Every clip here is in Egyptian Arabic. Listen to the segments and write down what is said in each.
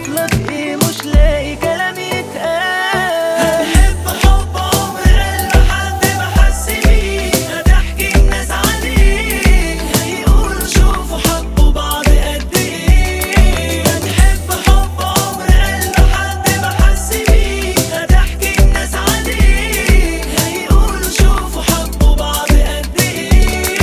لك ايه مش لاقي كلام يتقال هتحب حب عمر قلب حد ما حس بيه هتحكي الناس عليه هيقولوا شوفوا حبوا بعض قد ايه هتحب حب عمر قلب حد ما حس بيه هتحكي الناس عليه هيقولوا شوفوا حبوا بعض قد ايه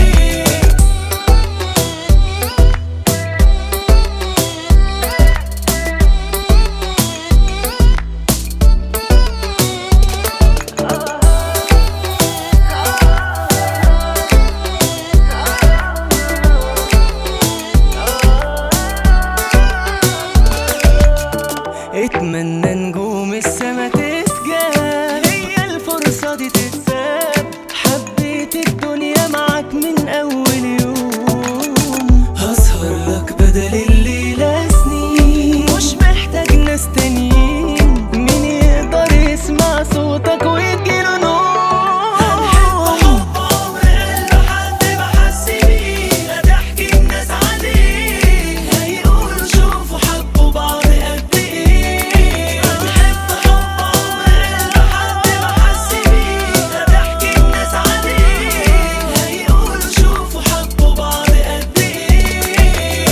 اتمنى نجوم السما تتجاب هي الفرصة دي تتساب حبيت الدنيا معاك من أول يوم هسهر لك بدل الليلة سنين مش محتاج ناس تانيين مين يقدر يسمع صوتك ويجيله نور هتحب حب عمر قلب حد ما حس بيه هتحكي الناس عليه هيقولوا شوفوا حبوا بعض قد ايه هتحب حب عمر قلب حد ما حس بيه هتحكي الناس عليه هيقولوا شوفوا حبوا بعض قد ايه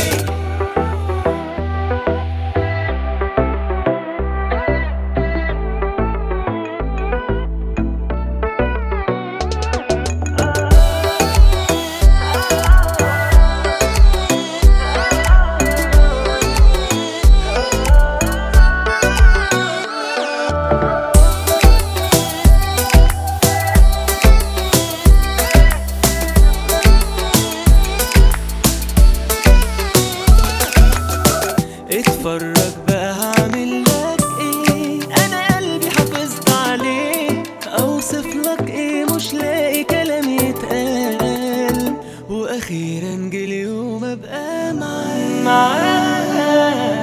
اتفرج بقى هعمل لك ايه انا قلبي حافظت عليه اوصف لك ايه مش لاقي كلام يتقال واخيرا جه اليوم ابقى معاك معاك